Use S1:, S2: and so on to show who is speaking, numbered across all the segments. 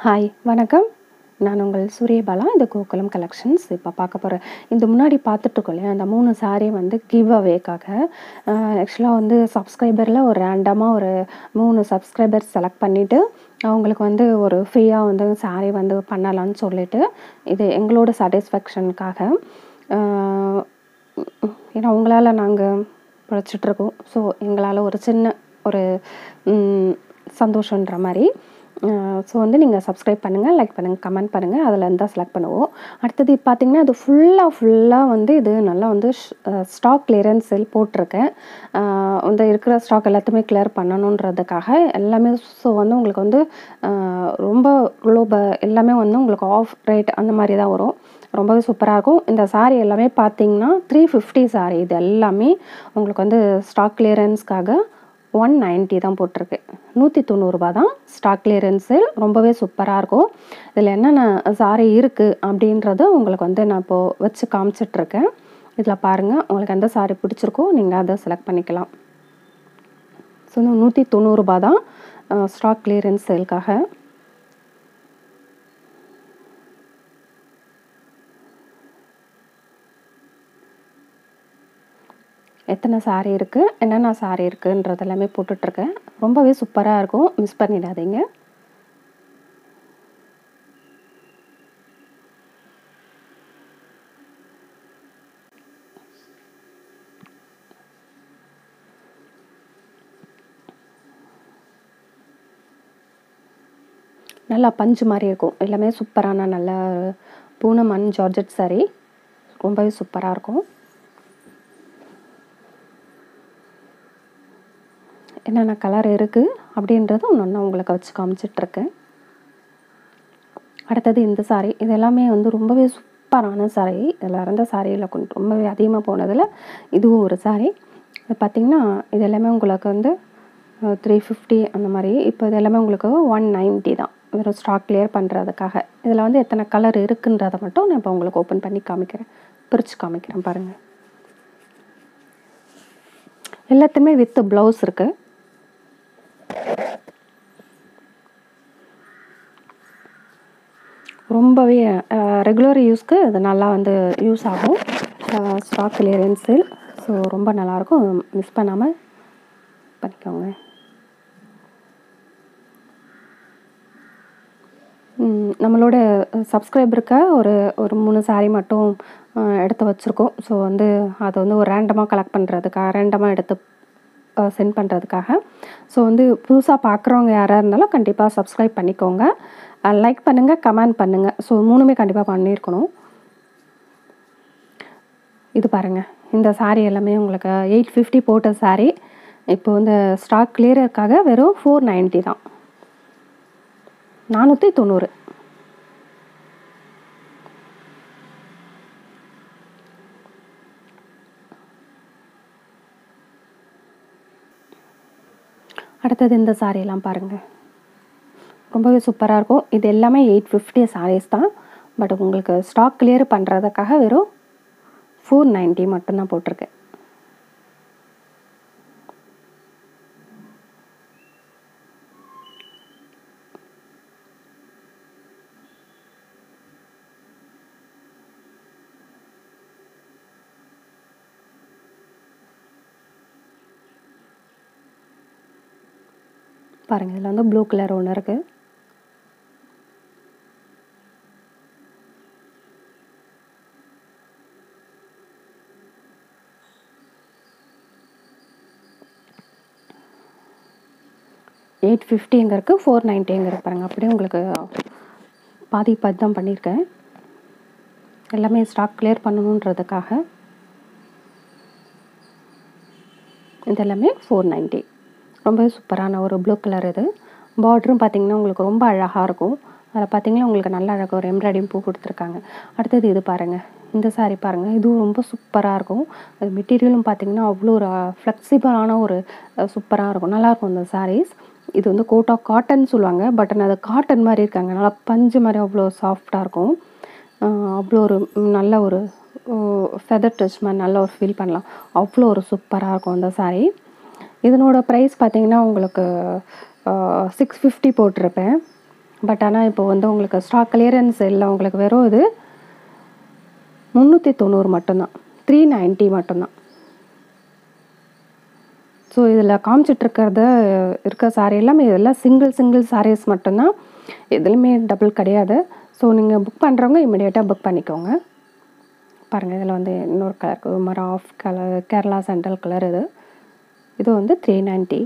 S1: hi வணக்கம் நான் உங்கள் சூரியபாலா இந்த கோகுலம் கலெக்ஷன்ஸ் இப்போ பார்க்க போகிறேன் இந்த முன்னாடி பார்த்துட்ருக்கோம் இல்லையா அந்த மூணு சாரீ வந்து கிவ் அவேக்காக ஆக்சுவலாக வந்து சப்ஸ்கிரைபரில் ஒரு ரேண்டமாக ஒரு மூணு சப்ஸ்கிரைபர் செலக்ட் பண்ணிவிட்டு அவங்களுக்கு வந்து ஒரு ஃப்ரீயாக வந்து சாரீ வந்து பண்ணலான்னு சொல்லிட்டு இது எங்களோட சாட்டிஸ்ஃபேக்ஷனுக்காக ஏன்னா உங்களால் நாங்கள் பிழைச்சிட்ருக்கோம் ஸோ எங்களால் ஒரு சின்ன ஒரு ம், சந்தோஷன்ற மாதிரி ஸோ வந்து நீங்கள் சப்ஸ்கிரைப் பண்ணுங்கள் லைக் பண்ணுங்கள் கமெண்ட் பண்ணுங்கள் அதில் இருந்தால் செலக்ட் பண்ணுவோம் அடுத்தது இப்போ பார்த்தீங்கன்னா இது ஃபுல்லாக ஃபுல்லாக வந்து இது நல்லா வந்து ஸ்டாக் கிளியரன்ஸ் செல் போட்டிருக்கேன் ஆஹ் வந்து இருக்கிற ஸ்டாக் எல்லாத்தையுமே கிளியர் பண்ணணுன்றதுக்காக எல்லாமே ஸோ வந்து உங்களுக்கு வந்து ஆஹ் ரொம்ப லோ ப எல்லாமே வந்து உங்களுக்கு ஆஃப் ரேட் அந்த மாதிரி தான் வரும் ரொம்பவே சூப்பராக இருக்கும் இந்த saree எல்லாமே பார்த்தீங்கன்னா த்ரீ ஃபிஃப்டி saree இது எல்லாமே உங்களுக்கு வந்து ஸ்டாக் கிளியரன்ஸ்க்காக ஒன் நைன்ட்டி தான் போட்டிருக்கு நூற்றி தொண்ணூறுரூபா தான் ஸ்டாக் கிளியரன்ஸ் சேல் ரொம்பவே சூப்பராக இருக்கும் இதில் என்னென்ன சாரி இருக்குது அப்படின்றத உங்களுக்கு வந்து நான் இப்போது வச்சு காமிச்சிட்ருக்கேன் இதில் பாருங்கள் உங்களுக்கு எந்த சாரி பிடிச்சிருக்கோ நீங்கள் அதை செலக்ட் பண்ணிக்கலாம் ஸோ வந்து நூற்றி தொண்ணூறுரூபா தான் ஸ்டாக் கிளியரன்ஸ் சேல்க்காக எத்தனை சாரீ இருக்குது என்னென்ன சாரீ இருக்குன்றது எல்லாமே போட்டுட்ருக்கேன் ரொம்பவே சூப்பராக இருக்கும் மிஸ் பண்ணிடாதீங்க நல்லா பஞ்சு மாதிரி இருக்கும் எல்லாமே சூப்பரான நல்ல பூனம் அண்ட் ஜார்ஜெட் saree ரொம்பவே சூப்பராக இருக்கும் என்னென்ன கலர் இருக்குது அப்படின்றத ஒன்று ஒன்று உங்களுக்கு வச்சு காமிச்சிட்ருக்கேன் அடுத்தது இந்த saree இது எல்லாமே வந்து ரொம்பவே சூப்பரான saree இதில் இருந்த சாரியில் கொஞ்சம் ரொம்பவே அதிகமாக போனதில் இதுவும் ஒரு saree இது பார்த்திங்கன்னா இது எல்லாமே உங்களுக்கு வந்து த்ரீ ஃபிஃப்டி அந்த மாதிரி இப்போ இது எல்லாமே உங்களுக்கு ஒன் நைன்ட்டி தான் வெறும் ஸ்டாக் கிளியர் பண்ணுறதுக்காக இதில் வந்து எத்தனை கலர் இருக்குன்றதை மட்டும் நான் இப்போ உங்களுக்கு ஓப்பன் பண்ணி காமிக்கிறேன் பிரித்து காமிக்கிறேன் பாருங்கள் எல்லாத்துலேயுமே வித் ப்ளவுஸ் இருக்குது ரொம்பவே ரெகுலர் யூஸ்க்கு இது நல்லா வந்து யூஸ் ஆகும் ஸ்டாக் கிளியரன்ஸ் சேல் ஸோ ரொம்ப நல்லாயிருக்கும் மிஸ் பண்ணாமல் பண்ணிக்கோங்க ம், நம்மளோட சப்ஸ்கிரைபருக்கு ஒரு ஒரு மூணு சாரீ மட்டும் அஹ், எடுத்து வச்சுருக்கோம் ஸோ வந்து அதை வந்து ஒரு ரேண்டமாக கலெக்ட் பண்ணுறதுக்காக ரேண்டமாக எடுத்து சென்ட் பண்ணுறதுக்காக ஸோ வந்து புதுசாக பார்க்குறவங்க யாராக இருந்தாலும் கண்டிப்பாக சப்ஸ்கிரைப் பண்ணிக்கோங்க லைக் பண்ணுங்கள் கமெண்ட் பண்ணுங்கள் ஸோ மூணுமே கண்டிப்பாக பண்ணியிருக்கணும் இது பாருங்கள் இந்த saree எல்லாமே உங்களுக்கு எயிட் ஃபிஃப்டி போட்ட saree இப்போ வந்து ஸ்டாக் கிளியருக்காக வெறும் ஃபோர் நைன்ட்டி தான் நானூற்றி தொண்ணூறு அடுத்தது இந்த சாரீலாம் பாருங்கள் ரொம்பவே சூப்பராக இருக்கும் இது எல்லாமே எயிட் ஃபிஃப்டி சாரீஸ் தான் பட் உங்களுக்கு ஸ்டாக் கிளியர் பண்ணுறதுக்காக வெறும் ஃபோர் நைன்ட்டி மட்டும்தான் போட்டிருக்கேன் பாருங்கள் இதில் வந்து ப்ளூ கலர் ஒன்று இருக்குது எயிட் ஃபிஃப்டி எங்கே இருக்குது ஃபோர் நைன்ட்டி எங்கே இருக்கு பாருங்கள் அப்படியே உங்களுக்கு பாதி பாதி தான் பண்ணியிருக்கேன் எல்லாமே ஸ்டாக் கிளியர் பண்ணணுன்றதுக்காக இது எல்லாமே ஃபோர் நைன்ட்டி ரொம்பவே சூப்பரான ஒரு ப்ளூ கலர் இது பார்டரும் பார்த்தீங்கன்னா உங்களுக்கு ரொம்ப அழகாக இருக்கும் அதில் பார்த்தீங்கன்னா உங்களுக்கு நல்ல அழகாக ஒரு எம்ப்ராய்டிங் பூ கொடுத்துருக்காங்க அடுத்தது இது பாருங்கள் இந்த saree பாருங்கள் இதுவும் ரொம்ப சூப்பராக இருக்கும் அது மெட்டீரியலும் பார்த்தீங்கன்னா அவ்வளோ ஒரு ஃப்ளெக்சிபிளான ஒரு சூப்பராக இருக்கும் நல்லாயிருக்கும் இந்த sarees இது வந்து கோட்டா காட்டன் சொல்லுவாங்க பட் அது காட்டன் மாதிரி இருக்காங்க நல்லா பஞ்சு மாதிரி அவ்வளோ சாஃப்டாக இருக்கும் ஆஹ் அவ்வளோ ஒரு ம், நல்ல ஒரு ஃபெதர் டச் மாதிரி நல்ல ஒரு ஃபீல் பண்ணலாம் அவ்வளோ ஒரு சூப்பராக இருக்கும் இந்த saree இதனோட ப்ரைஸ் பார்த்தீங்கன்னா உங்களுக்கு சிக்ஸ் ஃபிஃப்டி போட்டிருப்பேன் பட் ஆனால் இப்போ வந்து உங்களுக்கு ஸ்டாக் கிளியரன்ஸ் இல்லை உங்களுக்கு வெறும் இது முந்நூற்றி தொண்ணூறு மட்டும்தான் த்ரீ நைன்ட்டி மட்டும்தான் ஸோ இதில் காமிச்சிட்ருக்கிறத இருக்க சாரீ எல்லாமே இதெல்லாம் சிங்கிள் சிங்கிள் சாரீஸ் மட்டும்தான் எதுலையுமே டபுள் கிடையாது ஸோ நீங்கள் புக் பண்ணுறவங்க இமிடியேட்டாக புக் பண்ணிக்கோங்க பாருங்கள் இதில் வந்து இன்னொரு கலர் ஒரு மாதிரி off colour Kerala central colour இது இது வந்து த்ரீ நைன்ட்டி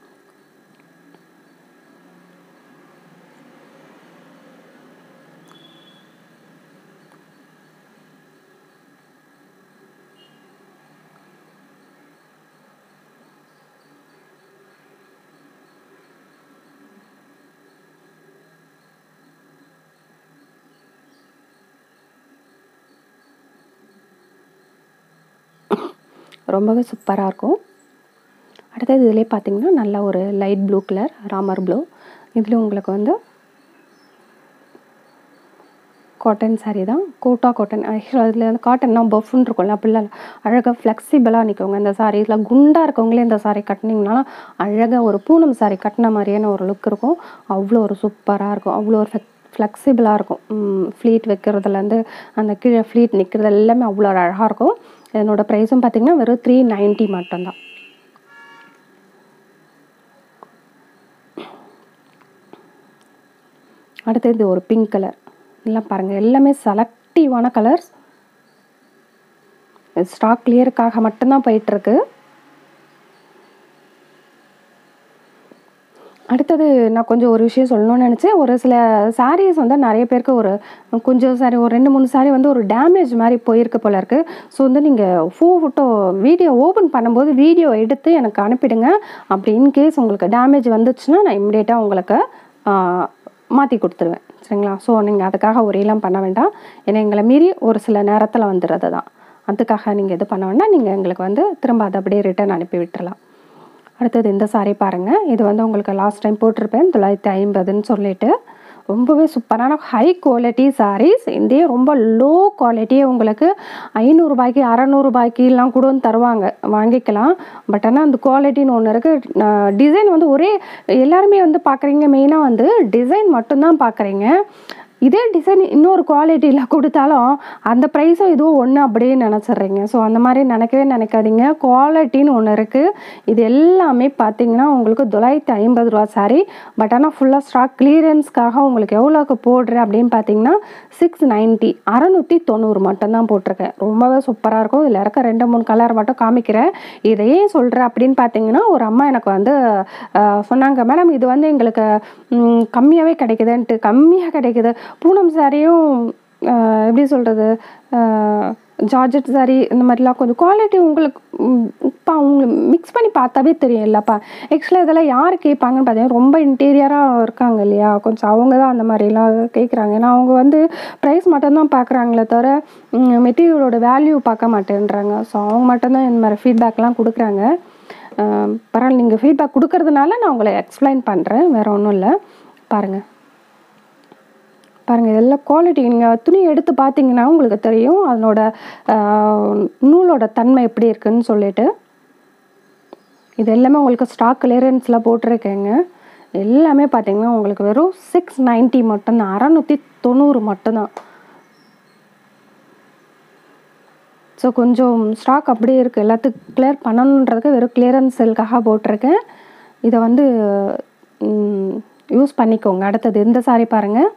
S1: ரொம்பவே சூப்பராக இருக்கும் அடுத்தது இதிலே பார்த்தீங்கன்னா நல்ல ஒரு light blue colour Ramar blue இதில் உங்களுக்கு வந்து காட்டன் saree தான் கோட்டா காட்டன் ஆக்சுவலாக அதில் வந்து காட்டன்னா பஃப்னு இருக்கும்ல அப்படிலாம் இல்லை அழகாக ஃப்ளெக்சிபிளாக நிற்கவங்க இந்த saree இதில் குண்டாக இருக்கவங்களே இந்த saree கட்டினீங்கன்னா அழகாக ஒரு பூனம் saree கட்டின மாதிரியான ஒரு லுக் இருக்கும் அவ்வளோ ஒரு சூப்பராக இருக்கும் அவ்வளோ ஒரு ஃப்ளெக்சிபிளாக இருக்கும் ஃப்ளீட் வைக்கிறதுலேருந்து அந்த கீழே ஃப்ளீட் நிற்கிறது எல்லாமே அவ்வளோ அழகாக இருக்கும் இதனோட ப்ரைஸும் பார்த்தீங்கன்னா வெறும் த்ரீ நைன்ட்டி மட்டும்தான் அடுத்தது இது ஒரு பிங்க் கலர் எல்லாம் பாருங்கள் எல்லாமே செலக்டிவான கலர்ஸ் ஸ்டாக் கிளியருக்காக மட்டும்தான் போயிட்டுருக்கு அடுத்தது நான் கொஞ்சம் ஒரு விஷயம் சொல்லணும்னு நினச்சேன் ஒரு சில சாரீஸ் வந்து நிறைய பேருக்கு ஒரு கொஞ்சம் சாரி ஒரு ரெண்டு மூணு சாரி வந்து ஒரு டேமேஜ் மாதிரி போயிருக்கு போல இருக்குது ஸோ வந்து நீங்கள் ஃபோட்டோ வீடியோ ஓப்பன் பண்ணும்போது வீடியோ எடுத்து எனக்கு அனுப்பிடுங்க அப்படி இன்கேஸ் உங்களுக்கு டேமேஜ் வந்துச்சுன்னா நான் இம்மிடியேட்டாக உங்களுக்கு மாற்றி கொடுத்துருவேன் சரிங்களா ஸோ நீங்கள் அதுக்காக ஒரேலாம் பண்ண வேண்டாம் ஏன்னா எங்களை மீறி ஒரு சில நேரத்தில் வந்துடுறது தான் அதுக்காக நீங்கள் இது பண்ண வேண்டாம் நீங்கள் எங்களுக்கு வந்து திரும்ப அதை அப்படியே ரிட்டர்ன் அனுப்பி விட்டுறலாம் அடுத்தது இந்த சாரீ பாருங்கள் இது வந்து உங்களுக்கு லாஸ்ட் டைம் போட்டிருப்பேன் தொள்ளாயிரத்தி ஐம்பதுன்னு சொல்லிட்டு ரொம்பவே சூப்பரான ஹை குவாலிட்டி சாரீஸ் இதே ரொம்ப லோ குவாலிட்டியே உங்களுக்கு ஐநூறுரூபாய்க்கு அறநூறுபாய்க்குலாம் கூட தருவாங்க வாங்கிக்கலாம் பட் ஆனால் அந்த குவாலிட்டின்னு ஒன்று இருக்குது டிசைன் வந்து ஒரே எல்லாருமே வந்து பார்க்குறீங்க மெயினாக வந்து டிசைன் மட்டும்தான் பார்க்குறீங்க இதே டிசைன் இன்னொரு குவாலிட்டியில் கொடுத்தாலும் அந்த ப்ரைஸும் இதுவும் ஒன்று அப்படியே நினச்சிட்றீங்க ஸோ அந்த மாதிரி நினைக்கவே நினைக்காதீங்க குவாலிட்டின்னு ஒன்று இருக்குது இது எல்லாமே பார்த்தீங்கன்னா உங்களுக்கு தொள்ளாயிரத்தி ஐம்பது ரூபா சாரி பட் ஆனால் ஃபுல்லாக ஸ்டாக் கிளியரன்ஸ்க்காக உங்களுக்கு எவ்வளோக்கு போடுறேன் அப்படின்னு பார்த்தீங்கன்னா சிக்ஸ் நைன்ட்டி அறநூற்றி தொண்ணூறு மட்டும்தான் போட்டிருக்கேன் ரொம்பவே சூப்பராக இருக்கும் இதில் இருக்க ரெண்டு மூணு கலர் மட்டும் காமிக்கிறேன் இதையே சொல்கிறேன் அப்படின்னு பார்த்தீங்கன்னா ஒரு அம்மா எனக்கு வந்து அஹ், சொன்னாங்க மேடம் இது வந்து எங்களுக்கு ம், கம்மியாகவே கிடைக்குதுன்ட்டு கம்மியாக கிடைக்குது பூனம் சாரியும் அஹ், எப்படி சொல்கிறது ஜார்ஜெட் சாரி இந்த மாதிரிலாம் கொஞ்சம் குவாலிட்டி உங்களுக்கு ம், இப்போ உங்களுக்கு மிக்ஸ் பண்ணி பார்த்தாவே தெரியும் இல்லைப்பா ஆக்சுவலாக இதெல்லாம் யார் கேட்பாங்கன்னு பார்த்தீங்கன்னா ரொம்ப இன்டீரியராக இருக்காங்க இல்லையா கொஞ்சம் அவங்க தான் அந்த மாதிரிலாம் கேட்குறாங்க ஏன்னா அவங்க வந்து ப்ரைஸ் மட்டும்தான் பார்க்குறாங்களே தவிர மெட்டீரியலோட வேல்யூ பார்க்க மாட்டேன்றாங்க ஸோ அவங்க மட்டும்தான் இந்த மாதிரி ஃபீட்பேக்லாம் கொடுக்குறாங்க அஹ், பரவாயில்ல நீங்கள் ஃபீட்பேக் கொடுக்கறதுனால நான் உங்களை எக்ஸ்பிளைன் பண்ணுறேன் வேறு ஒன்றும் இல்லை பாருங்கள் பாருங்கள் இதெல்லாம் குவாலிட்டி நீங்கள் துணி எடுத்து பார்த்தீங்கன்னா உங்களுக்கு தெரியும் அதனோட ஆஹ், நூலோட தன்மை எப்படி இருக்குன்னு சொல்லிட்டு இது எல்லாமே உங்களுக்கு ஸ்டாக் கிளியரன்ஸில் போட்டிருக்கேங்க எல்லாமே பார்த்தீங்கன்னா உங்களுக்கு வெறும் சிக்ஸ் நைன்ட்டி மட்டும்தான் அறநூற்றி தொண்ணூறு மட்டும்தான் ஸோ கொஞ்சம் ஸ்டாக் அப்படியே இருக்குது எல்லாத்துக்கும் கிளியர் பண்ணணுன்றதுக்கு வெறும் கிளியரன்ஸ் செல்காக போட்டிருக்கேன் இதை வந்து யூஸ் பண்ணிக்கோங்க அடுத்தது இந்த சாரி பாருங்கள்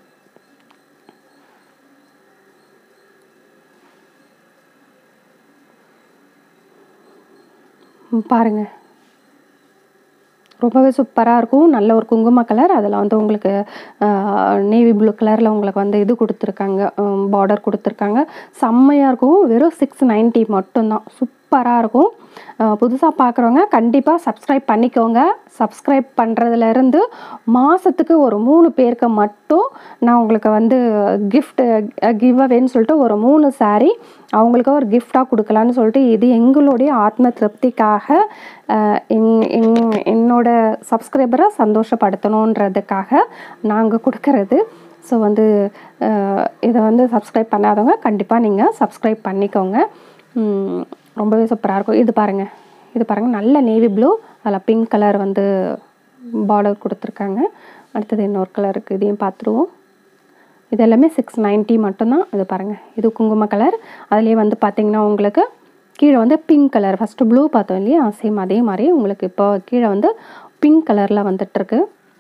S1: ம், பாருங்க ரொம்பவே சூப்பராக இருக்கும் நல்ல ஒரு குங்கும கலர் அதில் வந்து உங்களுக்கு நேவி ப்ளூ கலரில் உங்களுக்கு வந்து இது கொடுத்துருக்காங்க பார்டர் கொடுத்துருக்காங்க செம்மையாக இருக்கும் வெறும் சிக்ஸ் நைன்ட்டி மட்டும்தான் சூப்பராக இருக்கும் புதுசாக பார்க்குறவங்க கண்டிப்பாக சப்ஸ்கிரைப் பண்ணிக்கோங்க சப்ஸ்கிரைப் பண்ணுறதுலேருந்து மாதத்துக்கு ஒரு மூணு பேருக்கு மட்டும் நான் உங்களுக்கு வந்து gift கிவ் அவேன்னு சொல்லிட்டு ஒரு மூணு saree அவங்களுக்கு ஒரு கிஃப்டாக கொடுக்கலான்னு சொல்லிட்டு இது எங்களுடைய ஆத்ம திருப்திக்காக அஹ், எங்- எங்- என்னோட சப்ஸ்கிரைபரை சந்தோஷப்படுத்தணுன்றதுக்காக நாங்கள் கொடுக்கறது ஸோ வந்து அஹ், இதை வந்து சப்ஸ்கிரைப் பண்ணாதவங்க கண்டிப்பாக நீங்கள் சப்ஸ்கிரைப் பண்ணிக்கோங்க உம், ரொம்பவே சூப்பராக இருக்கும் இது பாருங்கள் இது பாருங்கள் நல்ல நேவி ப்ளூ அதில் பிங்க் கலர் வந்து பார்டர் கொடுத்துருக்காங்க அடுத்தது இன்னொரு கலர் இருக்குது இதையும் பார்த்துருவோம் இது எல்லாமே சிக்ஸ் நைன்ட்டி மட்டும்தான் இது பாருங்கள் இது குங்கும கலர் அதுலேயே வந்து பார்த்தீங்கன்னா உங்களுக்கு கீழே வந்து பிங்க் கலர் ஃபஸ்ட்டு ப்ளூ பார்த்தோம் இல்லையா சேம் அதே மாதிரி உங்களுக்கு இப்போ கீழே வந்து பிங்க் கலரில் வந்துட்டுருக்கு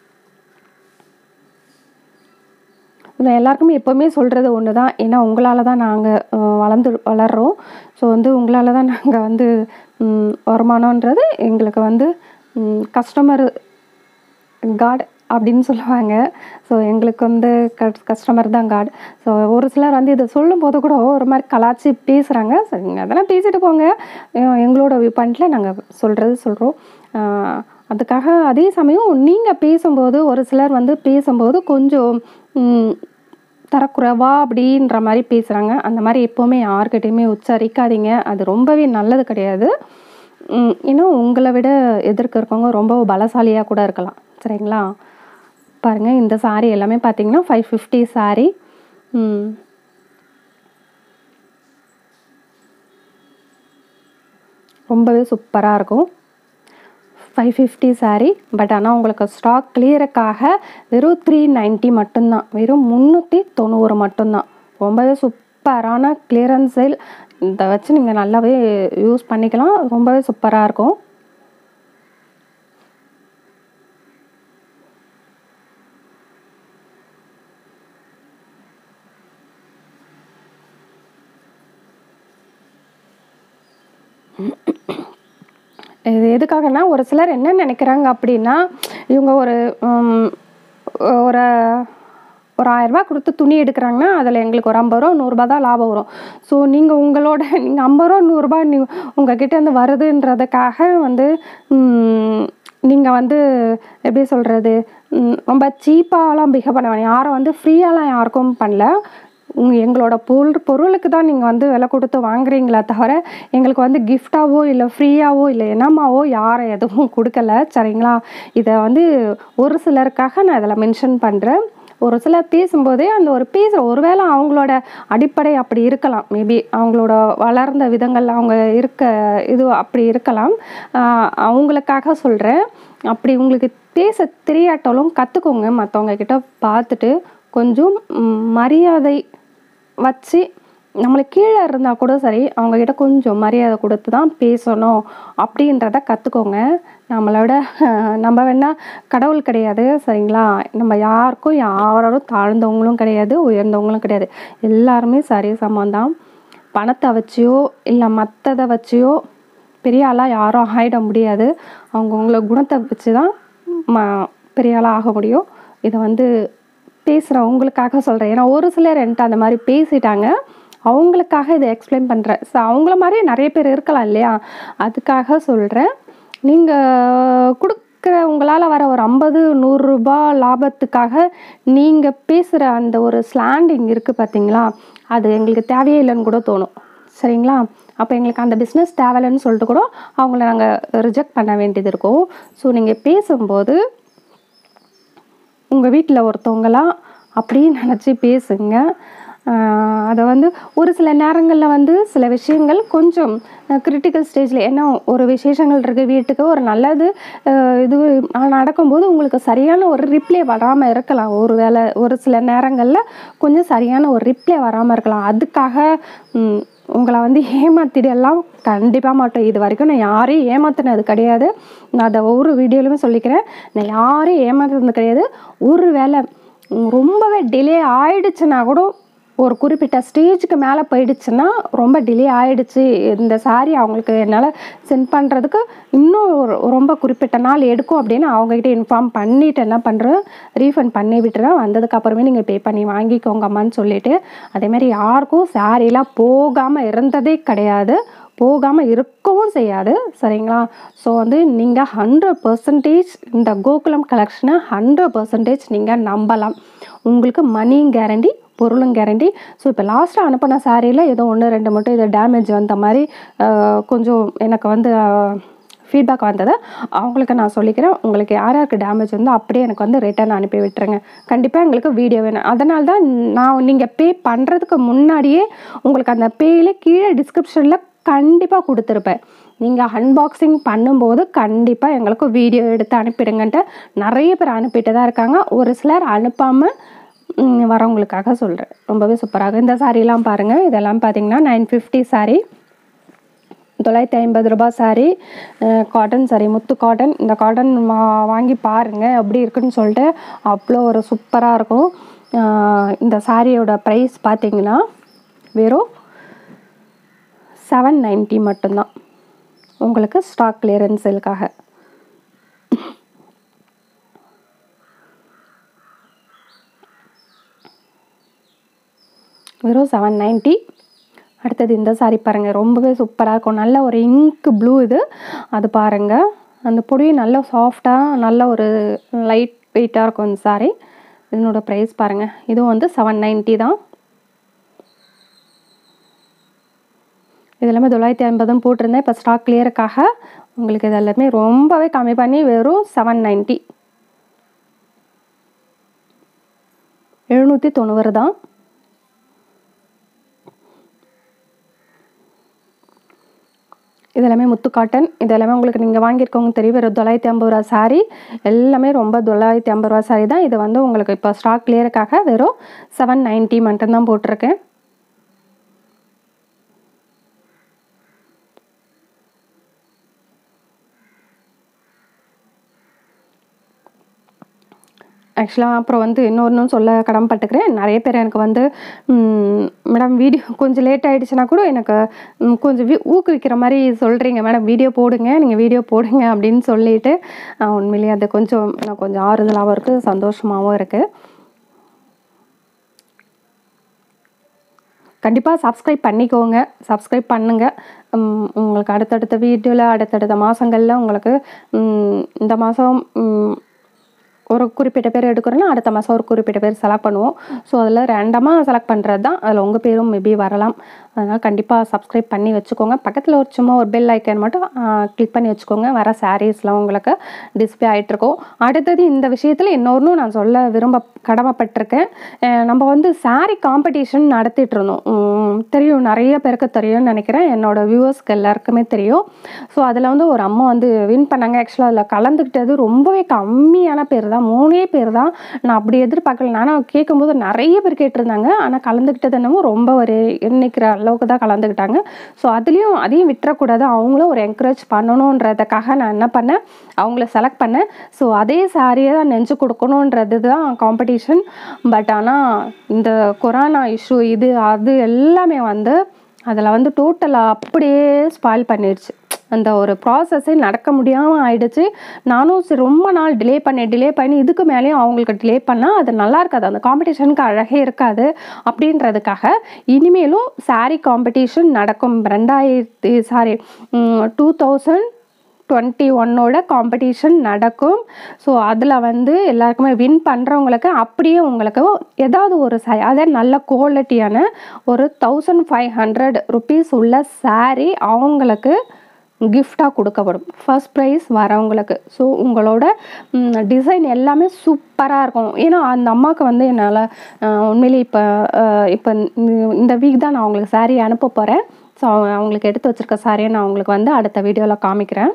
S1: நான் எல்லாருக்குமே எப்போவுமே சொல்கிறது ஒன்று தான் ஏன்னா உங்களால் தான் நாங்கள் வளர்ந்து வளர்கிறோம் ஸோ வந்து உங்களால் தான் நாங்கள் வந்து ம், வருமானன்றது எங்களுக்கு வந்து கஸ்டமர் காட் அப்படின்னு சொல்லுவாங்க ஸோ எங்களுக்கு வந்து கஸ்டமர் தான் காட் ஸோ ஒரு சிலர் வந்து இதை சொல்லும் போது கூட ஒரு மாதிரி கலாச்சி பேசுகிறாங்க சரிங்க அதெல்லாம் பேசிட்டு போங்க எ- எங்களோட வியூ பாயிண்டில் நாங்கள் சொல்கிறது சொல்கிறோம் அதுக்காக அதே சமயம் நீங்கள் பேசும்போது ஒரு சிலர் வந்து பேசும்போது கொஞ்சம் ம், தரக்குறைவா அப்படின்ற மாதிரி பேசுகிறாங்க அந்த மாதிரி எப்போவுமே யார்கிட்டையுமே உச்சரிக்காதீங்க அது ரொம்பவே நல்லது கிடையாது ம், ஏன்னா உங்களை விட எதிர்க்க இருக்கவங்க ரொம்ப பலசாலியாக கூட இருக்கலாம் சரிங்களா பாருங்கள் இந்த saree எல்லாமே பார்த்தீங்கன்னா ஃபைவ் ஃபிஃப்டி saree ம் ரொம்பவே சூப்பராக இருக்கும் ஃபைவ் ஃபிஃப்டி saree பட் ஆனால் உங்களுக்கு ஸ்டாக் கிளியருக்காக வெறும் த்ரீ நைன்ட்டி மட்டும்தான் வெறும் முந்நூற்றி தொண்ணூறு மட்டும்தான் ரொம்பவே சூப்பரான கிளியரன்ஸ் சேல் இதை வச்சு நீங்கள் நல்லாவே யூஸ் பண்ணிக்கலாம் ரொம்பவே சூப்பராக இருக்கும் இது எதுக்காகனா ஒரு சிலர் என்ன நினைக்கிறாங்க அப்படின்னா இவங்க ஒரு ம், ஒரு ஒரு ஆயிரரூபா கொடுத்து துணி எடுக்கிறாங்கன்னா அதில் எங்களுக்கு ஒரு ஐம்பது ரூபா நூறுரூபா தான் லாபம் வரும் ஸோ நீங்கள் உங்களோட நீங்கள் ஐம்பது ரூபா நூறுரூபா நீ உங்கள் கிட்டேருந்து வருதுன்றதுக்காக வந்து நீங்கள் வந்து எப்படி சொல்கிறது ரொம்ப சீப்பாலாம் பிஹேவ் பண்ண வேணாம் யாரும் வந்து ஃப்ரீயாலாம் யாருக்கும் பண்ணல உங்க எங்களோட பொருள் பொருளுக்கு தான் நீங்கள் வந்து விலை கொடுத்து வாங்குறீங்களா தவிர எங்களுக்கு வந்து கிஃப்டாவோ இல்லை ஃப்ரீயாவோ இல்லை என்னமாவோ யாரும் எதுவும் கொடுக்கல சரிங்களா இதை வந்து ஒரு சிலருக்காக நான் இதில் மென்ஷன் பண்ணுறேன் ஒரு சிலர் பேசும்போதே அந்த ஒரு பேசுகிற ஒருவேளை அவங்களோட அடிப்படை அப்படி இருக்கலாம் மேபி அவங்களோட வளர்ந்த விதங்கள் அவங்க இருக்க இது அப்படி இருக்கலாம் ஆஹ் அவங்களுக்காக சொல்கிறேன் அப்படி உங்களுக்கு பேச தெரியாட்டாலும் கற்றுக்கோங்க மற்றவங்க கிட்ட பார்த்துட்டு கொஞ்சம் ம், மரியாதை வச்சு நம்மளுக்கு கீழே இருந்தால் கூட சரி அவங்கக்கிட்ட கொஞ்சம் மரியாதை கொடுத்து தான் பேசணும் அப்படின்றத கற்றுக்கோங்க நம்மளோட நம்ம வேணா கடவுள் கிடையாது சரிங்களா நம்ம யாருக்கும் யாரும் தாழ்ந்தவங்களும் கிடையாது உயர்ந்தவங்களும் கிடையாது எல்லாருமே சரி சமம்தான் பணத்தை வச்சியோ இல்லை மற்றதை வச்சியோ பெரிய ஆளாக யாரும் ஆகிட முடியாது அவங்கவுங்கள குணத்தை வச்சு தான் ம பெரிய ஆளாக ஆக முடியும் இதை வந்து பேசுகிறவங்களுக்காக சொல்கிறேன் ஏன்னா ஒரு சிலர் என்கிட்ட அந்த மாதிரி பேசிட்டாங்க அவங்களுக்காக இதை எக்ஸ்பிளைன் பண்ணுறேன் ஸோ அவங்கள மாதிரியே நிறைய பேர் இருக்கலாம் இல்லையா அதுக்காக சொல்கிறேன் நீங்கள் கொடுக்குற உங்களால் வர ஒரு ஐம்பது நூறுரூபா லாபத்துக்காக நீங்கள் பேசுகிற அந்த ஒரு ஸ்லாண்டிங் இருக்குது பார்த்தீங்களா அது எங்களுக்கு தேவையே இல்லைன்னு கூட தோணும் சரிங்களா அப்போ எங்களுக்கு அந்த பிஸ்னஸ் தேவையில்லைன்னு சொல்லிட்டு கூட அவங்கள நாங்கள் ரிஜெக்ட் பண்ண வேண்டியது இருக்கும் ஸோ நீங்கள் பேசும்போது உங்கள் வீட்டில் ஒருத்தவங்களாம் அப்படியே நினச்சி பேசுங்க ஆஹ் அதை வந்து ஒரு சில நேரங்களில் வந்து சில விஷயங்கள் கொஞ்சம் கிரிட்டிக்கல் ஸ்டேஜில் ஏன்னா ஒரு விசேஷங்கள் இருக்குது வீட்டுக்கு ஒரு நல்லது ஆஹ் இது நடக்கும்போது உங்களுக்கு சரியான ஒரு ரிப்ளை வராமல் இருக்கலாம் ஒரு வேளை ஒரு சில நேரங்களில் கொஞ்சம் சரியான ஒரு ரிப்ளை வராமல் இருக்கலாம் அதுக்காக ம், உங்களை வந்து ஏமாத்திடலாம் கண்டிப்பாக மாட்டோம் இது வரைக்கும் நான் யாரையும் ஏமாத்தினது கிடையாது நான் அதை ஒவ்வொரு வீடியோலையுமே சொல்லிக்கிறேன் நான் யாரையும் ஏமாத்துனது கிடையாது ஒரு வேளை ம், ரொம்பவே டிலே ஆயிடுச்சுன்னா கூட ஒரு குறிப்பிட்ட ஸ்டேஜுக்கு மேலே போயிடுச்சுன்னா ரொம்ப டிலே ஆயிடுச்சு இந்த சாரி அவங்களுக்கு என்னால் சென்ட் பண்ணுறதுக்கு இன்னும் ஒரு- ரொம்ப குறிப்பிட்ட நாள் எடுக்கும் அப்படின்னு அவங்ககிட்ட இன்ஃபார்ம் பண்ணிட்டு என்ன பண்ணுறேன் ரீஃபண்ட் பண்ணி விட்டுறேன் வந்ததுக்கு அப்புறமே நீங்கள் பே பண்ணி வாங்கிக்கோங்கம்மான்னு சொல்லிட்டு அதேமாதிரி யாருக்கும் சாரீலாம் போகாமல் இருந்ததே கிடையாது போகாமல் இருக்கவும் செய்யாது சரிங்களா ஸோ வந்து நீங்கள் ஹண்ட்ரட் பர்சன்டேஜ் இந்த கோகுலம் கலெக்ஷனை ஹண்ட்ரட் பர்சன்டேஜ் நீங்கள் நம்பலாம் உங்களுக்கு மணியும் கேரண்டி பொருளும் கேரண்டி ஸோ இப்போ லாஸ்ட்டாக அனுப்பின சாரியில் ஏதோ ஒன்று ரெண்டு மட்டும் இது டேமேஜ் வந்த மாதிரி ஆஹ், கொஞ்சம் எனக்கு வந்து ஃபீட்பேக் வந்தது அவங்களுக்கு நான் சொல்லிக்கிறேன் உங்களுக்கு யார் யாருக்கு டேமேஜ் வந்தோ அப்படியே எனக்கு வந்து ரிட்டர்ன் அனுப்பி விட்டுருங்க கண்டிப்பாக எங்களுக்கு வீடியோ வேணும் அதனால தான் நான் நீங்கள் பே பண்ணுறதுக்கு முன்னாடியே உங்களுக்கு அந்த பேயில் கீழே டிஸ்கிரிப்ஷனில் கண்டிப்பாக கொடுத்துருப்பேன் நீங்கள் அன்பாக்சிங் பண்ணும்போது கண்டிப்பாக எங்களுக்கு வீடியோ எடுத்து அனுப்பிடுங்கன்ட்டு நிறைய பேர் அனுப்பிட்டு தான் இருக்காங்க ஒரு சிலர் அனுப்பாமல் வரவங்களுக்காக சொல்கிறேன் ரொம்பவே சூப்பராக இந்த சாரீலாம் பாருங்கள் இதெல்லாம் பார்த்தீங்கன்னா நைன் ஃபிஃப்டி சாரீ தொள்ளாயிரத்தி ஐம்பது ரூபாய் சாரீ காட்டன் சாரீ முத்து காட்டன் இந்த காட்டன் வா வாங்கி பாருங்கள் எப்படி இருக்குன்னு சொல்லிட்டு அவ்வளோ ஒரு சூப்பராக இருக்கும் அஹ் இந்த சாரியோட ப்ரைஸ் பார்த்தீங்கன்னா வெறும் செவன் நைன்ட்டி மட்டும்தான் உங்களுக்கு ஸ்டாக் கிளியரன்ஸ் சேலுக்காக வெறும் செவன் நைன்ட்டி அடுத்தது இந்த சாரி பாருங்கள் ரொம்பவே சூப்பராக இருக்கும் நல்ல ஒரு இங்க் ப்ளூ இது அது பாருங்கள் அந்த பொடி நல்ல சாஃப்டாக நல்ல ஒரு லைட் வெயிட்டாக இருக்கும் இந்த சாரி இதனோட ப்ரைஸ் பாருங்கள் இதுவும் வந்து செவன் நைன்ட்டி தான் இது எல்லாமே தொள்ளாயிரத்தி ஐம்பதும் போட்டிருந்தேன் இப்போ ஸ்டாக் கிளியருக்காக உங்களுக்கு இது எல்லாமே ரொம்பவே கம்மி பண்ணி வெறும் செவன் நைன்ட்டி எழுநூற்றி தொண்ணூறு தான் இது எல்லாமே முத்து காட்டன் இது எல்லாமே உங்களுக்கு நீங்கள் வாங்கியிருக்கவங்க தெரியும் வெறும் தொள்ளாயிரத்தி ஐம்பது ரூபா சாரீ எல்லாமே ரொம்ப தொள்ளாயிரத்தி ஐம்பது ரூபா சாரீ தான் இது வந்து உங்களுக்கு இப்போ ஸ்டாக் கிளியருக்காக வெறும் செவன் நைன்ட்டி மட்டும்தான் போட்டிருக்கேன் ஆக்சுவலாக அப்புறம் வந்து இன்னொன்றும் சொல்ல கடமைப்பட்டுக்கிறேன் நிறைய பேர் எனக்கு வந்து மேடம் வீடியோ கொஞ்சம் லேட் ஆகிடுச்சுன்னா கூட எனக்கு ம், கொஞ்சம் வி- ஊக்குவிக்கிற மாதிரி சொல்கிறீங்க மேடம் வீடியோ போடுங்க நீங்கள் வீடியோ போடுங்க அப்படின்னு சொல்லிட்டு அஹ், உண்மையிலேயே அது கொஞ்சம் நான் கொஞ்சம் ஆறுதலாகவும் இருக்குது சந்தோஷமாகவும் இருக்குது கண்டிப்பாக சப்ஸ்கிரைப் பண்ணிக்கோங்க சப்ஸ்கிரைப் பண்ணுங்கள் உம், உங்களுக்கு அடுத்தடுத்த வீடியோவில் அடுத்தடுத்த மாதங்களில் உங்களுக்கு உம், இந்த மாதம் ஒரு குறிப்பிட்ட பேர் எடுக்கிறோன்னா அடுத்த மாதம் ஒரு குறிப்பிட்ட பேர் செலக்ட் பண்ணுவோம் ஸோ அதில் ரேண்டமாக செலக்ட் பண்ணுறது தான் அதில் உங்கள் பேரும் மேபி வரலாம் அதனால் கண்டிப்பாக சப்ஸ்கிரைப் பண்ணி வச்சுக்கோங்க பக்கத்தில் ஒரு சும்மா ஒரு பெல் ஐக்கன் மட்டும் கிளிக் பண்ணி வச்சுக்கோங்க வர சாரீஸ்லாம் உங்களுக்கு டிஸ்பிளே ஆகிட்ருக்கோம் அடுத்தது இந்த விஷயத்தில் இன்னொன்று நான் சொல்ல விரும்ப கடமைப்பட்டிருக்கேன் அஹ் நம்ம வந்து saree காம்படிஷன் நடத்திட்டு இருந்தோம் உம், தெரியும் நிறைய பேருக்கு தெரியும்னு நினைக்கிறேன் என்னோட வியூவர்ஸ்க்கு எல்லாருக்குமே தெரியும் ஸோ அதில் வந்து ஒரு அம்மா வந்து வின் பண்ணாங்க ஆக்சுவலாக அதில் கலந்துக்கிட்டது ரொம்பவே கம்மியான பேர் தான் மூணே பேர் தான் நான் அப்படி எதிர்பார்க்கல நானும் கேட்கும்போது நிறைய பேர் கேட்டிருந்தாங்க ஆனால் கலந்துக்கிட்டது என்னமோ ரொம்ப ஒரு எண்ணிக்கிற அளவுக்கு தான் கலந்துக்கிட்டாங்க ஸோ அதுலேயும் அதையும் விட்டுறக்கூடாது அவங்களும் ஒரு என்கரேஜ் பண்ணணுன்றதுக்காக நான் என்ன பண்ணேன் அவங்கள செலக்ட் பண்ணேன் ஸோ அதே சாரியை தான் நெஞ்சு கொடுக்கணுன்றது தான் காம்படிஷன் பட் ஆனால் இந்த கொரோனா இஷ்யூ இது அது எல்லாமே வந்து அதில் வந்து டோட்டலாக அப்படியே ஸ்பாயில் பண்ணிடுச்சு அந்த ஒரு ப்ராசஸே நடக்க முடியாமல் ஆயிடுச்சு நானும் சரி ரொம்ப நாள் டிலே பண்ணி டிலே பண்ணி இதுக்கு மேலேயும் அவங்களுக்கு டிலே பண்ணால் அது நல்லா இருக்காது அந்த காம்படிஷனுக்கு அழகே இருக்காது அப்படின்றதுக்காக இனிமேலும் saree காம்படிஷன் நடக்கும் ரெண்டாயிரத்தி சாரி டூ தௌசண்ட் டுவெண்ட்டி ஒன்னோட காம்படிஷன் நடக்கும் ஸோ அதில் வந்து எல்லாருக்குமே வின் பண்ணுறவங்களுக்கு அப்படியே உங்களுக்கு ஏதாவது ஒரு சா அதே நல்ல குவாலிட்டியான ஒரு தௌசண்ட் ஃபைவ் ஹண்ட்ரட் ருபீஸ் உள்ள saree அவங்களுக்கு கிஃப்டாக கொடுக்கப்படும் ஃபர்ஸ்ட் ப்ரைஸ் வரவங்களுக்கு ஸோ உங்களோட டிசைன் எல்லாமே சூப்பராக இருக்கும் ஏன்னா அந்த அம்மாவுக்கு வந்து என்னால் உண்மையிலே இப்போ இப்போ இந்த வீக் தான் நான் அவங்களுக்கு saree அனுப்ப போகிறேன் ஸோ அவங்களுக்கு எடுத்து வச்சிருக்க சாரியை நான் உங்களுக்கு வந்து அடுத்த வீடியோவில் காமிக்கிறேன்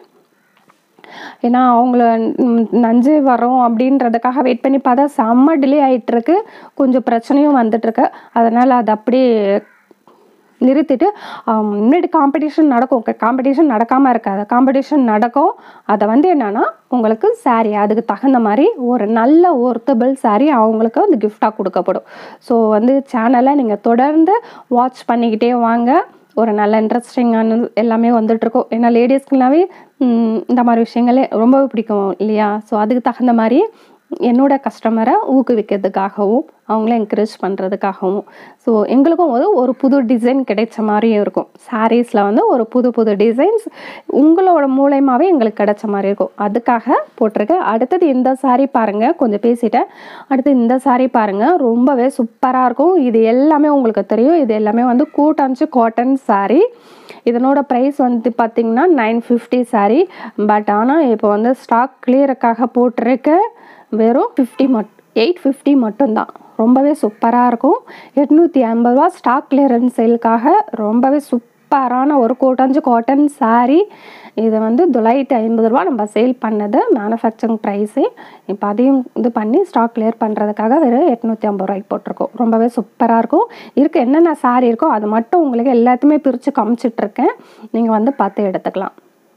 S1: ஏன்னா அவங்கள ம், நஞ்சு வரோம் அப்படின்றதுக்காக வெயிட் பண்ணி பார்த்தா செம்ம டிலே ஆகிட்டுருக்கு கொஞ்சம் பிரச்சனையும் வந்துட்டுருக்கு அதனால் அது அப்படியே நிறுத்திட்டு ஆம், முன்னாடி காம்படிஷன் நடக்கும் காம்படிஷன் நடக்காமல் இருக்காது காம்படிஷன் நடக்கும் அதை வந்து என்னன்னா உங்களுக்கு saree அதுக்கு தகுந்த மாதிரி ஒரு நல்ல ஒர்த்தபிள் saree அவங்களுக்கு வந்து கிஃப்டாக கொடுக்கப்படும் ஸோ வந்து சேனலை நீங்கள் தொடர்ந்து வாட்ச் பண்ணிக்கிட்டே வாங்க ஒரு நல்ல இன்ட்ரெஸ்டிங்கான எல்லாமே வந்துட்டுருக்கோம் ஏன்னா லேடிஸ்க்குனாவே இந்த மாதிரி விஷயங்களே ரொம்பவே பிடிக்கும் இல்லையா ஸோ அதுக்கு தகுந்த மாதிரி என்னோட கஸ்டமரை ஊக்குவிக்கிறதுக்காகவும் அவங்கள என்கரேஜ் பண்ணுறதுக்காகவும் ஸோ எங்களுக்கும் ஒரு ஒரு புது டிசைன் கிடைச்ச மாதிரியும் இருக்கும் சாரீஸில் வந்து ஒரு புது புது டிசைன்ஸ் உங்களோட மூலயமாவே எங்களுக்கு கிடைச்ச மாதிரி இருக்கும் அதுக்காக போட்டிருக்கேன் அடுத்தது இந்த saree பாருங்கள் கொஞ்சம் பேசிட்டேன் அடுத்து இந்த saree பாருங்கள் ரொம்பவே சூப்பராக இருக்கும் இது எல்லாமே உங்களுக்கு தெரியும் இது எல்லாமே வந்து கூட்டஞ்சு காட்டன் saree இதனோட ப்ரைஸ் வந்து பார்த்திங்கன்னா நைன் ஃபிஃப்டி saree பட் ஆனால் இப்போ வந்து ஸ்டாக் கிளியருக்காக போட்டிருக்க வெறும் ஃபிஃப்டி மட் எயிட் ஃபிஃப்டி மட்டும்தான் ரொம்பவே சூப்பராக இருக்கும் எட்நூற்றி ஐம்பது ரூபா ஸ்டாக் கிளியரன்ஸ் சேலுக்காக ரொம்பவே சூப்பராக சூப்பரான ஒரு கோட்டஞ்சு காட்டன் saree இது வந்து தொள்ளாயிரத்தி ஐம்பது ரூபா நம்ம சேல் பண்ணது மேனுஃபேக்சரிங் ப்ரைஸே இப்போ அதையும் இது பண்ணி ஸ்டாக் கிளியர் பண்ணுறதுக்காக வெறும் எட்நூற்றி ஐம்பது ரூபாய்க்கு போட்டிருக்கோம் ரொம்பவே சூப்பராக இருக்கும் இருக்க என்னென்ன saree இருக்கோ அது மட்டும் உங்களுக்கு எல்லாத்தையுமே பிரித்து காமிச்சிட்ருக்கேன் நீங்கள் வந்து பார்த்து எடுத்துக்கலாம்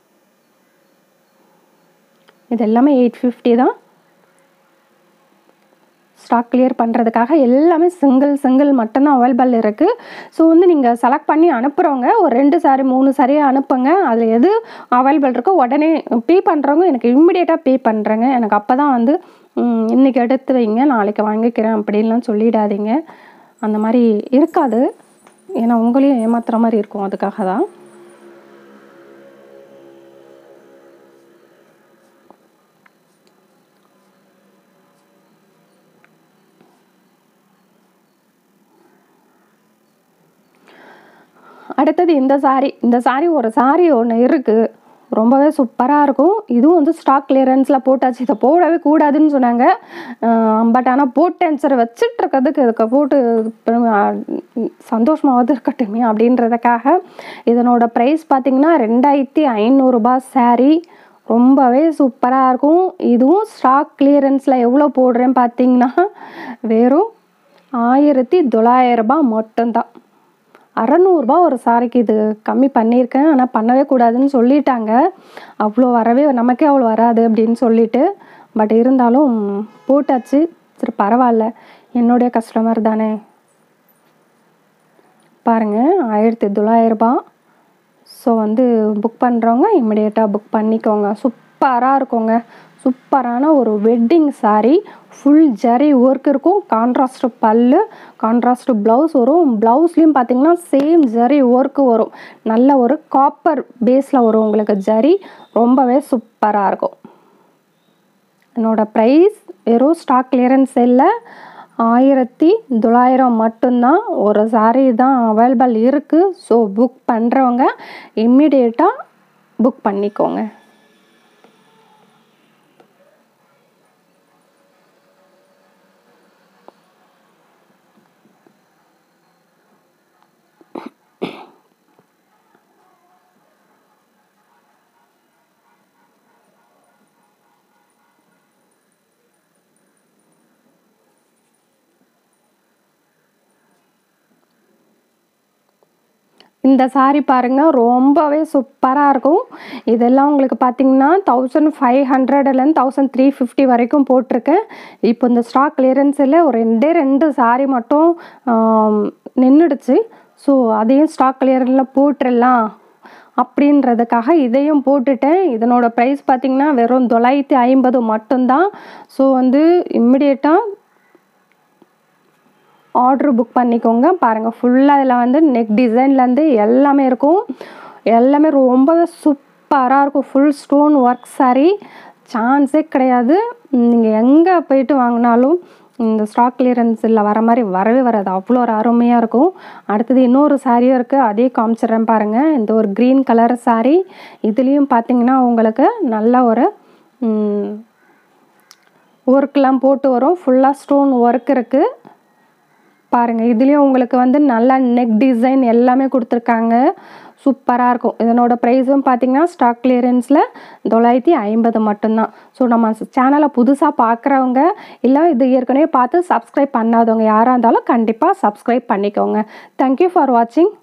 S1: இது எல்லாமே எயிட் ஃபிஃப்டி தான் ஸ்டாக் கிளியர் பண்ணுறதுக்காக எல்லாமே சிங்கிள் சிங்கிள் மட்டும்தான் அவைலபிள் இருக்குது ஸோ வந்து நீங்கள் செலக்ட் பண்ணி அனுப்புகிறவங்க ஒரு ரெண்டு சாரி மூணு சாரி அனுப்புங்க அதில் எது அவைலபிள் இருக்கோ உடனே பே பண்ணுறவங்க எனக்கு இம்மிடியேட்டாக பே பண்ணுறேங்க எனக்கு அப்போ தான் வந்து ம், இன்னைக்கு எடுத்து வைங்க நாளைக்கு வாங்கிக்கிறேன் அப்படின்லாம் சொல்லிடாதீங்க அந்த மாதிரி இருக்காது ஏன்னா உங்களையும் ஏமாத்துற மாதிரி இருக்கும் அதுக்காக தான் அடுத்தது இந்த சாரி இந்த சாரி ஒரு சாரி ஒன்று இருக்குது ரொம்பவே சூப்பராக இருக்கும் இதுவும் வந்து ஸ்டாக் கிளியரன்ஸில் போட்டாச்சு இதை போடவே கூடாதுன்னு சொன்னாங்க பட் ஆனால் போட்டேன் சரி வச்சுட்டு இருக்கிறதுக்கு இதுக்கு போட்டு சந்தோஷமாவது இருக்கட்டுமே அப்படின்றதுக்காக இதனோட ப்ரைஸ் பார்த்தீங்கன்னா ரெண்டாயிரத்தி ஐநூறுரூபா saree ரொம்பவே சூப்பராக இருக்கும் இதுவும் ஸ்டாக் கிளியரன்ஸில் எவ்வளோ போடுறேன் பார்த்தீங்கன்னா வெறும் ஆயிரத்தி தொள்ளாயிரரூபா மட்டும்தான் அறநூறுபா ஒரு சாரிக்கு இது கம்மி பண்ணியிருக்கேன் ஆனால் பண்ணவே கூடாதுன்னு சொல்லிட்டாங்க அவ்வளோ வரவே நமக்கே அவ்வளோ வராது அப்படின்னு சொல்லிட்டு பட் இருந்தாலும் போட்டாச்சு சரி பரவாயில்ல என்னுடைய கஸ்டமர் தானே பாருங்க ஆயிரத்தி தொள்ளாயிரரூபா ஸோ வந்து புக் பண்ணுறவங்க இமிடியேட்டாக புக் பண்ணிக்கோங்க சூப்பராக இருக்குங்க சூப்பரான ஒரு wedding saree full zari work இருக்கும் கான்ட்ராஸ்ட் பல்லு கான்ட்ராஸ்ட் ப்ளவுஸ் வரும் ப்ளவுஸ்லேயும் பார்த்தீங்கன்னா சேம் ஜரி ஒர்க் வரும் நல்ல ஒரு காப்பர் பேஸில் வரும் உங்களுக்கு ஜரி ரொம்பவே சூப்பராக இருக்கும் என்னோட ப்ரைஸ் வெறும் ஸ்டாக் கிளியரன்ஸ் இல்லை ஆயிரத்தி தொள்ளாயிரம் மட்டும்தான் ஒரு saree தான் அவைலபிள் இருக்குது ஸோ புக் பண்ணுறவங்க இம்மிடியேட்டாக புக் பண்ணிக்கோங்க இந்த saree பாருங்க ரொம்பவே சூப்பராக இருக்கும் இதெல்லாம் உங்களுக்கு பார்த்தீங்கன்னா தௌசண்ட் ஃபைவ் ஹண்ட்ரட்லேருந்து தௌசண்ட் த்ரீ ஃபிஃப்டி வரைக்கும் போட்டிருக்கேன் இப்போ இந்த ஸ்டாக் கிளியரன்ஸில் ஒரு ரெண்டே ரெண்டு saree மட்டும் நின்றுடுச்சு ஸோ அதையும் ஸ்டாக் கிளியரில் போட்டுடலாம் அப்படின்றதுக்காக இதையும் போட்டுட்டேன் இதனோட ப்ரைஸ் பார்த்தீங்கன்னா வெறும் தொள்ளாயிரத்தி ஐம்பது மட்டும்தான் ஸோ வந்து இம்மிடியேட்டாக ஆர்டர் புக் பண்ணிக்கோங்க பாருங்கள் ஃபுல்லாக இதில் வந்து நெக் டிசைன்லேருந்து எல்லாமே இருக்கும் எல்லாமே ரொம்பவே சூப்பராக இருக்கும் ஃபுல் ஸ்டோன் ஒர்க் saree சான்ஸே கிடையாது நீங்கள் எங்கே போயிட்டு வாங்கினாலும் இந்த ஸ்டாக் கிளியரன்ஸில் வர மாதிரி வரவே வராது அவ்வளோ ஒரு அருமையாக இருக்கும் அடுத்தது இன்னொரு சாரியும் இருக்குது அதே காமிச்சிடுறேன் பாருங்கள் இந்த ஒரு க்ரீன் கலர் saree இதுலேயும் பார்த்தீங்கன்னா உங்களுக்கு நல்ல ஒரு ஒர்க்லாம் போட்டு வரும் ஃபுல்லாக ஸ்டோன் ஒர்க் இருக்குது பாருங்கள் இதுலேயும் உங்களுக்கு வந்து நல்ல நெக் டிசைன் எல்லாமே கொடுத்துருக்காங்க சூப்பராக இருக்கும் இதனோட ப்ரைஸும் பார்த்தீங்கன்னா ஸ்டாக் கிளியரன்ஸில் தொள்ளாயிரத்தி ஐம்பது மட்டும்தான் ஸோ நம்ம சேனலை புதுசாக பார்க்குறவங்க இல்லை இது ஏற்கனவே பார்த்து சப்ஸ்கிரைப் பண்ணாதவங்க யாராக இருந்தாலும் கண்டிப்பாக சப்ஸ்கிரைப் பண்ணிக்கோங்க தேங்க்யூ ஃபார் வாட்சிங்